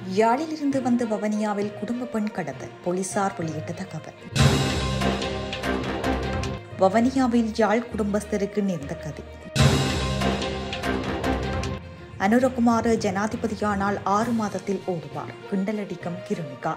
யாழிலிருந்து வந்த வவனியாவில் குடும்ப பெண் கடத்தல் போலீசார் வெளியிட்ட தகவல் வவனியாவில் யாழ் குடும்பஸ்தருக்கு நேர்ந்த கதை அனுரகுமார ஜனாதிபதியானால் ஆறு மாதத்தில் ஓடுவார் கிண்டலடிக்கும் கிருணிகா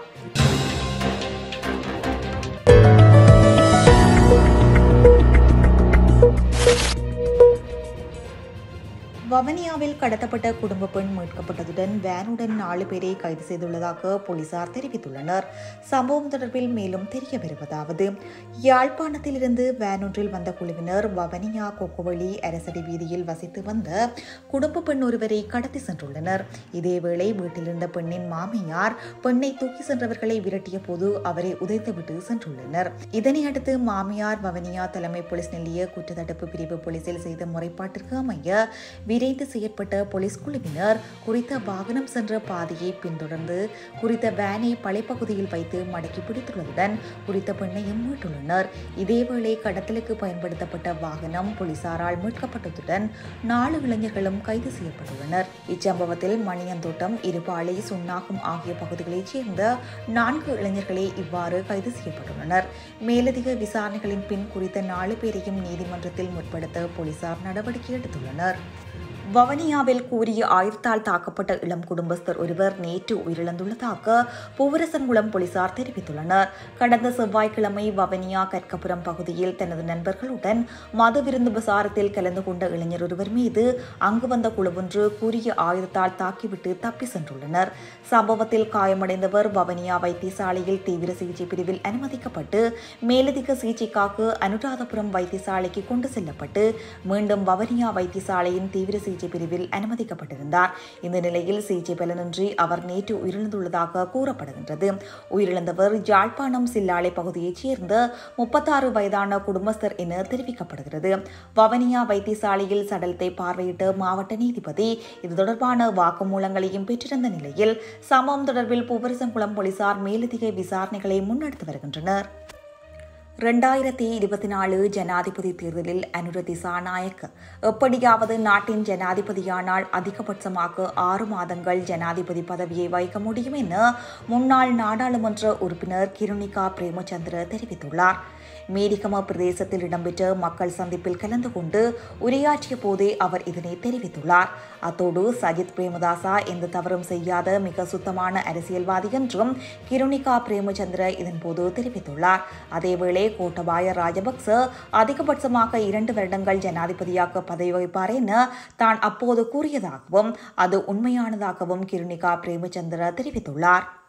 வவனியாவில் கடத்தப்பட்ட குடும்ப பெண் மீட்கப்பட்டதுடன் வேனுடன் நாலு பேரை கைது செய்துள்ளதாக போலீசார் தெரிவித்துள்ளனர் சம்பவம் தொடர்பில் மேலும் தெரிய வருவதாவது யாழ்ப்பாணத்திலிருந்து வேனொன்றில் வந்த குழுவினர் வவனியா கொக்குவழி அரசடி வீதியில் வசித்து வந்த குடும்ப பெண் ஒருவரை கடத்தி சென்றுள்ளனர் இதேவேளை வீட்டிலிருந்த பெண்ணின் மாமியார் பெண்ணை தூக்கி சென்றவர்களை விரட்டிய போது அவரை உதைத்துவிட்டு சென்றுள்ளனர் இதனையடுத்து மாமியார் வவனியா தலைமை போலீஸ் நிலைய குற்றத்தடுப்பு பிரிவு போலீசில் செய்த முறைப்பாட்டிற்கு அமைய விரைந்து செயற்பட்ட போலீஸ் குழுவினர் குறித்த வாகனம் சென்ற பாதையை பின்தொடர்ந்து குறித்த வேனை பழைப்பகுதியில் வைத்து மடக்கி பிடித்துள்ளதுடன் குறித்த பெண்ணையும் மீட்டுள்ளனர் இதேவேளை கடத்தலுக்கு பயன்படுத்தப்பட்ட வாகனம் போலீசாரால் மீட்கப்பட்டதுடன் நாலு இளைஞர்களும் கைது செய்யப்பட்டுள்ளனர் இச்சம்பவத்தில் மணியந்தோட்டம் இருபாலை சுன்னாகம் ஆகிய பகுதிகளைச் சேர்ந்த நான்கு இளைஞர்களே இவ்வாறு கைது செய்யப்பட்டுள்ளனர் மேலதிக விசாரணைகளின் பின் குறித்த நாலு பேரையும் நீதிமன்றத்தில் முற்படுத்த போலீசார் நடவடிக்கை எடுத்துள்ளனர் வவனியாவில் கூறிய ஆயுதத்தால் தாக்கப்பட்ட இளம் குடும்பஸ்தர் ஒருவர் நேற்று உயிரிழந்துள்ளதாக பூவரசன்குளம் போலீசார் தெரிவித்துள்ளனர் கடந்த செவ்வாய்க்கிழமை வவனியா கற்கபுரம் பகுதியில் தனது நண்பர்களுடன் மது விருந்து பிரசாரத்தில் கலந்து கொண்ட இளைஞர் ஒருவர் மீது அங்கு வந்த குழுவொன்று கூறிய ஆயுதத்தால் தாக்கிவிட்டு தப்பி சென்றுள்ளனர் சம்பவத்தில் காயமடைந்தவர் வவனியா வைத்தியசாலையில் தீவிர சிகிச்சை பிரிவில் அனுமதிக்கப்பட்டு மேலதிக சிகிச்சைக்காக அனுராதபுரம் வைத்தியசாலைக்கு கொண்டு செல்லப்பட்டு மீண்டும் வவனியா வைத்தியசாலையின் தீவிர சிகிச்சை பிரிவில் அனுமதிக்கப்பட்டிருந்தார் இந்த நிலையில் சிகிச்சை பலனின்றி அவர் நேற்று உயிரிழந்துள்ளதாக கூறப்படுகின்றது உயிரிழந்தவர் யாழ்ப்பாணம் சில்லாலை பகுதியைச் சேர்ந்த முப்பத்தாறு வயதான குடும்பஸ்தர் என தெரிவிக்கப்படுகிறது வவனியா வைத்தியசாலையில் சடலத்தை பார்வையிட்ட மாவட்ட நீதிபதி இது தொடர்பான வாக்குமூலங்களையும் பெற்றிருந்த நிலையில் சம்பவம் தொடர்பில் பூவரசங்குளம் போலீசார் மேலதிக விசாரணைகளை முன்னெடுத்து வருகின்றனர் இரண்டாயிரத்தி இருபத்தி நாலு ஜனாதிபதி தேர்தலில் அனுர திசாநாயக்க எப்படியாவது நாட்டின் ஜனாதிபதியானால் அதிகபட்சமாக ஆறு மாதங்கள் ஜனாதிபதி பதவியை வைக்க முடியும் என முன்னாள் நாடாளுமன்ற உறுப்பினர் கிருணிகா பிரேமச்சந்திர தெரிவித்துள்ளார் மேரிகம பிரதேசத்தில் இடம்பெற்ற மக்கள் சந்திப்பில் கலந்து கொண்டு உரையாற்றிய போதே அவர் இதனை தெரிவித்துள்ளார் அத்தோடு சஜித் பிரேமதாசா எந்த தவறும் செய்யாத மிக சுத்தமான அரசியல்வாதி என்றும் கிருணிகா பிரேமச்சந்திர இதன்போது தெரிவித்துள்ளார் அதேவேளை கோட்டபாய ராஜபக்ச அதிகபட்சமாக இரண்டு வருடங்கள் ஜனாதிபதியாக பதவி வகிப்பார் என தான் அப்போது கூறியதாகவும் அது உண்மையானதாகவும் கிருணிகா பிரேமச்சந்திர தெரிவித்துள்ளார்